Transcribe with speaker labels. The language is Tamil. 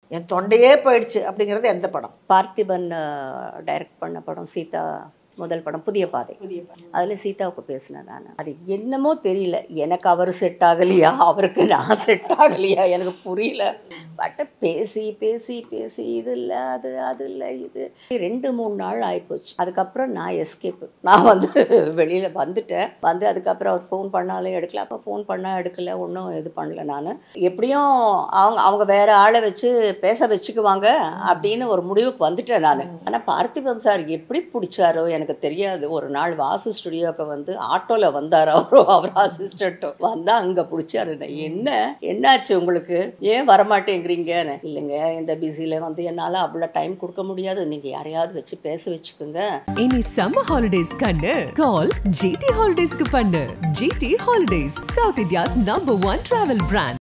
Speaker 1: என் தொண்டையே போயிடுச்சு அப்படிங்கிறது எந்த படம்
Speaker 2: பார்த்திபன் டைரக்ட் பண்ண படம் சீதா முதல் படம் புதிய பாதை அதில் சீதாவுக்கு பேசினேன் நான் அது என்னமோ தெரியல எனக்கு அவர் செட் ஆகலையா அவருக்கு நான் செட் ஆகலையா எனக்கு புரியல பட் பேசி பேசி பேசி இது இல்லை அது அது இல்லை இது ரெண்டு மூணு நாள் ஆயிப்போச்சு அதுக்கப்புறம் நான் எஸ்கேப்பு நான் வந்து வெளியில் வந்துட்டேன் வந்து அதுக்கப்புறம் அவர் ஃபோன் பண்ணாலும் எடுக்கல அப்போ ஃபோன் பண்ணால் எடுக்கல ஒன்றும் இது பண்ணல நான் எப்படியும் அவங்க அவங்க வேற ஆளை வச்சு பேச வச்சுக்குவாங்க அப்படின்னு ஒரு முடிவுக்கு வந்துட்டேன் நான் ஆனால் பார்த்திபன் சார் எப்படி பிடிச்சாரோ எனக்கு தெரியாது ஒரு நாள் வாசு ஸ்டுடியோக்கு வந்து ஆட்டோவில் வந்தார் அவரோ அவர் அசிஸ்டண்ட்டும் வந்தால் அங்கே பிடிச்சாரு நான், என்ன என்னாச்சு உங்களுக்கு ஏன் வரமாட்டேங்கிறீங்கன்னு இல்லைங்க இந்த பிஸியில் வந்து என்னால் அவ்வளோ டைம் கொடுக்க முடியாது நீங்கள் யாரையாவது வச்சு பேச வச்சுக்கோங்க
Speaker 3: இனி சம்மர் ஹாலிடேஸ் கண்ணு கால் ஜிடி ஹாலிடேஸ்க்கு பண்ணு GT holidays south India's number one travel brand